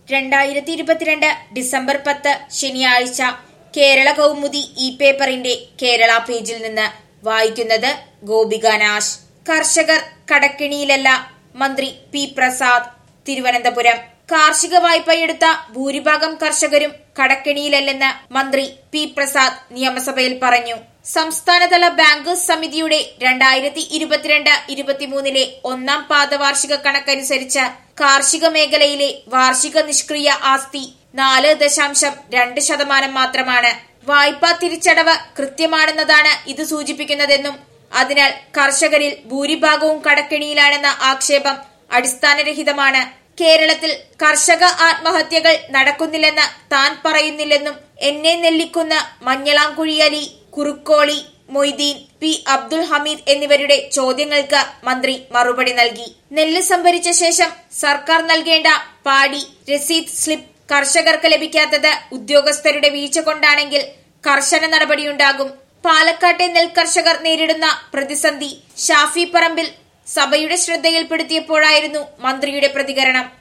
രണ്ടായിരത്തി ഇരുപത്തിരണ്ട് ഡിസംബർ പത്ത് ശനിയാഴ്ച കേരള കൗമുദി ഇ പേപ്പറിന്റെ കേരള പേജിൽ നിന്ന് വായിക്കുന്നത് ഗോപിക നാശ് കർഷകർ കടക്കിണിയിലല്ല മന്ത്രി പി പ്രസാദ് തിരുവനന്തപുരം കാർഷിക വായ്പയെടുത്ത ഭൂരിഭാഗം കർഷകരും കടക്കിണിയിലല്ലെന്ന് മന്ത്രി പി പ്രസാദ് നിയമസഭയിൽ പറഞ്ഞു സംസ്ഥാനതല ബാങ്കേഴ്സ് സമിതിയുടെ രണ്ടായിരത്തി ഇരുപത്തിരണ്ട് ഇരുപത്തിമൂന്നിലെ ഒന്നാം പാദവാർഷിക കണക്കനുസരിച്ച് കാർഷിക മേഖലയിലെ വാർഷിക നിഷ്ക്രിയ ആസ്തി നാല് ദശാംശം രണ്ട് ശതമാനം മാത്രമാണ് വായ്പാ തിരിച്ചടവ് കൃത്യമാണെന്നതാണ് ഇത് സൂചിപ്പിക്കുന്നതെന്നും അതിനാൽ കർഷകരിൽ ഭൂരിഭാഗവും കടക്കെണിയിലാണെന്ന ആക്ഷേപം അടിസ്ഥാനരഹിതമാണ് കേരളത്തിൽ കർഷക ആത്മഹത്യകൾ നടക്കുന്നില്ലെന്ന് താൻ പറയുന്നില്ലെന്നും എന്നെ നെല്ലിക്കുന്ന മഞ്ഞളാംകുഴി അലി കുറുക്കോളി മൊയ്തീൻ പി അബ്ദുൽ ഹമീദ് എന്നിവരുടെ ചോദ്യങ്ങൾക്ക് മന്ത്രി മറുപടി നൽകി നെല്ല് സംഭരിച്ച ശേഷം സർക്കാർ നൽകേണ്ട പാടി രസീത് സ്ലിപ്പ് കർഷകർക്ക് ലഭിക്കാത്തത് ഉദ്യോഗസ്ഥരുടെ വീഴ്ച കൊണ്ടാണെങ്കിൽ കർശന നടപടിയുണ്ടാകും പാലക്കാട്ടെ നെൽകർഷകർ നേരിടുന്ന പ്രതിസന്ധി ഷാഫി പറമ്പിൽ സഭയുടെ ശ്രദ്ധയിൽപ്പെടുത്തിയപ്പോഴായിരുന്നു മന്ത്രിയുടെ പ്രതികരണം